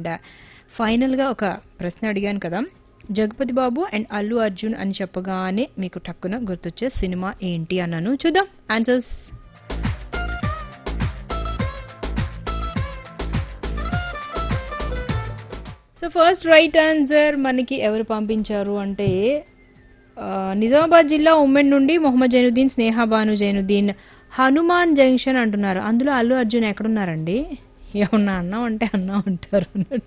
and ఫైనల్గా ఒక ప్రశ్న అడిగాను కదా జగపతి బాబు అండ్ అల్లు అర్జున్ అని చెప్పగానే మీకు టక్కున గుర్తొచ్చే సినిమా ఏంటి అన్నాను చూద్దాం answers so first right answer మనకి ఎవరు పంపించారు అంటే ఆ, నిజామాబాద్ జిల్లా ఉమ్మెన్ నుండి మొహమ్మద్ జైనుద్దీన్ స్నేహ బాను జైనుద్దీన్ హనుమాన్ జంక్షన్ అంటున్నారు అందులో అల్లు అర్జున్ ఎక్కడున్నారండి ఏమన్నా అన్నా అంటే అన్నా ఉంటారు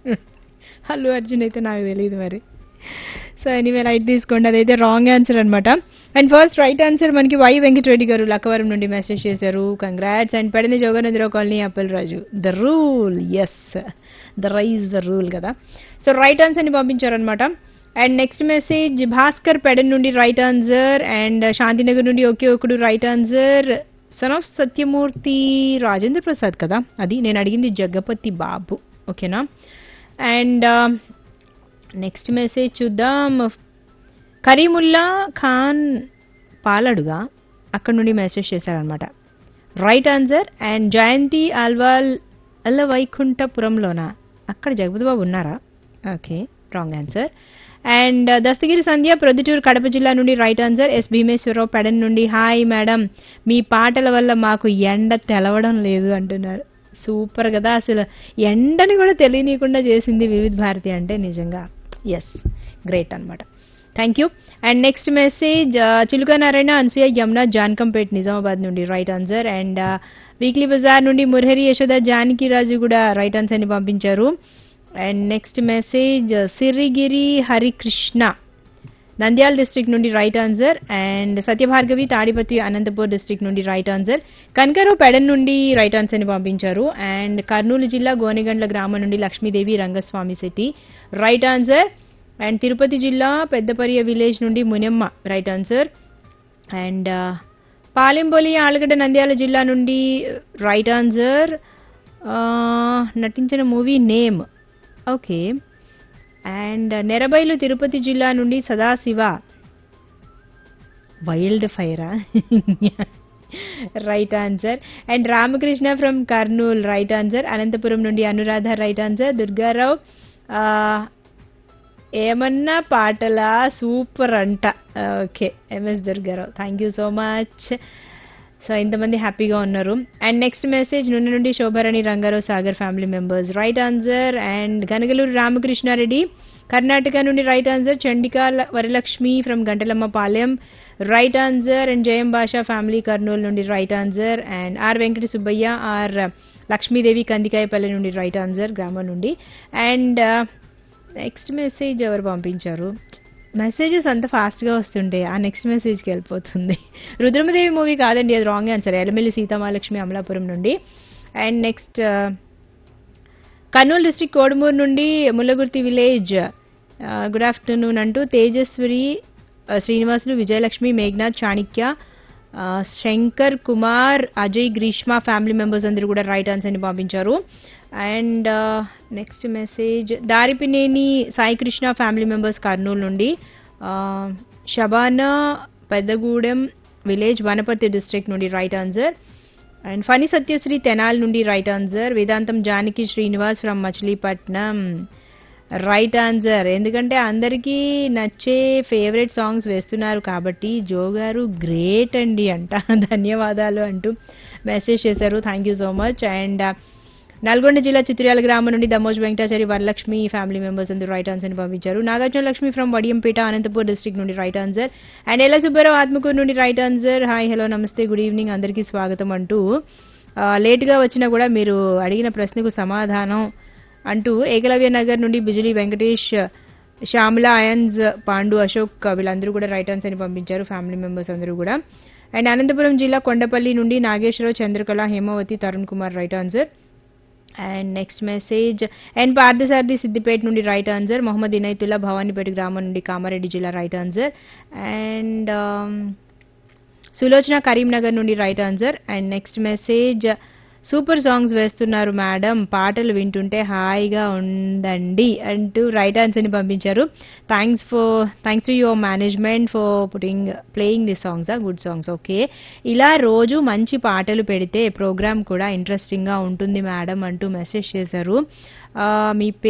అల్లు అర్జున్ అయితే నాకు తెలియదు మరి సో ఎనీవే రైట్ తీసుకోండి అదైతే రాంగ్ ఆన్సర్ అనమాట అండ్ ఫస్ట్ రైట్ ఆన్సర్ మనకి వై వెంకటరెడ్డి గారు లక్కవరం నుండి మెసేజ్ చేశారు congrats and Pedana Joganendrarao colony Appal Raju the rule is the rise the rule కదా సో రైట్ ఆన్సర్ని పంపించారనమాట and next message Bhaskar Pedana నుండి రైట్ ఆన్సర్ అండ్ శాంతినగర్ నుండి ఒకే ఒకడు right answer son of Satyamurthy Rajendra Prasad కదా అది నేను అడిగింది జగపతి బాబు ఓకేనా అండ్ నెక్స్ట్ మెసేజ్ చూద్దాం కరీముల్లా ఖాన్ పాలడుగా అక్కడ నుండి మెసేజ్ చేశారనమాట right answer and Jayanti Alwal అల్ల వైకుంఠపురంలోనా అక్కడ జగపతి బాబు ఉన్నారా okay wrong answer and Dastagiri Sandhya Proddatur Kadapa జిల్లా నుండి right answer S Bhimeswararao Pedana నుండి హాయ్ మేడం మీ పాటల వల్ల మాకు ఎండ తెలవడం లేదు అంటున్నారు సూపర్ కదా అసలు ఎండని కూడా తెలియనీయకుండా చేసింది వివిధ భారతి అంటే నిజంగా ఎస్ గ్రేట్ అన్నమాట thank you and next message Chiluka Narayana Anasuya Yamuna Jankampet Nizamabad నుండి right answer and weekly bazaar నుండి మురహరి యశోద జానకి రాజు కూడా రైట్ ఆన్సర్ని పంపించారు and next message Sirigiri Harikrishna Nandyal district నుండి right answer and Satyabhargavi Tadipatri Anantapur district నుండి రైట్ ఆన్సర్ కనకరావు పెడన్ నుండి రైట్ ఆన్సర్ని పంపించారు అండ్ కర్నూలు జిల్లా గోనెగండ్ల గ్రామం నుండి Lakshmidevi Rangaswamy Shetty right answer and Tirupati జిల్లా పెద్దపరియ విలేజ్ నుండి Munemma right answer and Palemboli Allagadda Nandyal జిల్లా నుండి రైట్ ఆన్సర్ నటించిన movie name okay and Nerabailu Tirupati జిల్లా నుండి సదాశివ వైల్డ్ ఫైరా right answer and Ramakrishna from Kurnool right answer Anantapuram నుండి అనురాధ రైట్ ఆన్సర్ దుర్గారావు ఆ, ఏమన్నా పాటలా సూపర్ అంట okay MS Durgarao thank you so much so ఇంతమంది హ్యాపీగా ఉన్నారు అండ్ నెక్స్ట్ మెసేజ్ నుండి నుండి Shobharani Rangarao Sagar family members right answer and Ganagaluru Ramakrishnareddy Karnataka నుండి రైట్ ఆన్సర్ చండికా ల- Varalakshmi from Gantalamma Palem right answer and Jayam Basha family Kurnool నుండి right answer and R Venkata Subbaiah R Lakshmidevi Kandikayapalli నుండి రైట్ ఆన్సర్ గ్రామం నుండి అండ్ నెక్స్ట్ మెసేజ్ ఎవరు పంపించారు మెసేజెస్ అంత ఫాస్ట్గా వస్తుంటే ఆ నెక్స్ట్ మెసేజ్కి వెళ్ళిపోతుంది రుద్రమదేవి మూవీ కాదండి అది రాంగ్ ఆన్సర్ ఎలమెల్లి సీతామహాలక్ష్మి అమలాపురం నుండి and next Kurnool district Kodumuru నుండి ముల్లగుర్తి విలేజ్ గుడ్ ఆఫ్టర్నూన్ అంటూ తేజస్వరి ఆ, శ్రీనివాసులు విజయలక్ష్మి మేఘనాథ్ చాణిక్య ఆ, శంకర్ కుమార్ అజయ్ గ్రీష్మ ఫ్యామిలీ మెంబర్స్ అందరూ కూడా రైట్ ఆన్సర్ని పంపించారు and next message Daripineni Sai Krishna family members Kurnool నుండి ఆ, షబానా పెద్దగూడెం విలేజ్ వనపర్తి డిస్ట్రిక్ట్ నుండి right answer and Phani Satyasri Tenali నుండి right answer Vedantam Janaki Srinivas from Machilipatnam right answer ఎందుకంటే అందరికీ నచ్చే ఫేవరెట్ సాంగ్స్ వేస్తున్నారు కాబట్టి జో గారు గ్రేట్ అండి అంట ధన్యవాదాలు అంటూ మెసేజ్ చేశారు thank you so much and Nalgonda జిల్లా చిత్రియాల గ్రామం నుండి దమోజ్ వెంకటాచారి వరలక్ష్మి ఫ్యామిలీ మెంబర్స్ అందరూ రైట్ ఆన్సర్ పంపించారు నాగార్జున లక్ష్మి ఫ్రమ్ వడియంపేట అనంతపూర్ డిస్ట్రిక్ట్ నుండి right answer and Ella Subbarao Atmakur నుండి రైట్ ఆన్సర్ హాయ్ హలో నమస్తే గుడ్ ఈవినింగ్ అందరికీ స్వాగతం అంటూ ఆ, లేటుగా వచ్చినా కూడా మీరు అడిగిన ప్రశ్నకు సమాధానం అంటూ ఏకలవ్య నగర్ నుండి బిజిలీ వెంకటేష్ శ్యామల అయన్స్ పాండు అశోక్ వీళ్ళందరూ కూడా రైట్ ఆన్సర్ అని పంపించారు ఫ్యామిలీ మెంబర్స్ అందరూ కూడా అండ్ అనంతపురం జిల్లా కొండపల్లి నుండి Nageswararao Chandrakala Hemavathi Tarun Kumar right answer and next message and Parthasarathi Siddipet నుండి రైట్ ఆన్సర్ మొహమ్మద్ ఇనైతుల్లా భవానీపేట గ్రామం నుండి కామారెడ్డి జిల్లా right answer and Sulochana Karimnagar నుండి right answer and next message super songs వేస్తున్నారు మేడం పాటలు వింటుంటే హాయిగా ఉందండి అంటూ రైట్ ఆన్సర్ని పంపించారు thanks for thanks to your management for putting playing the songs a good songs okay ఇలా రోజు మంచి పాటలు పెడితే ప్రోగ్రామ్ కూడా ఇంట్రెస్టింగ్గా ఉంటుంది మేడం అంటూ మెసేజ్ చేశారు ఆ, మీ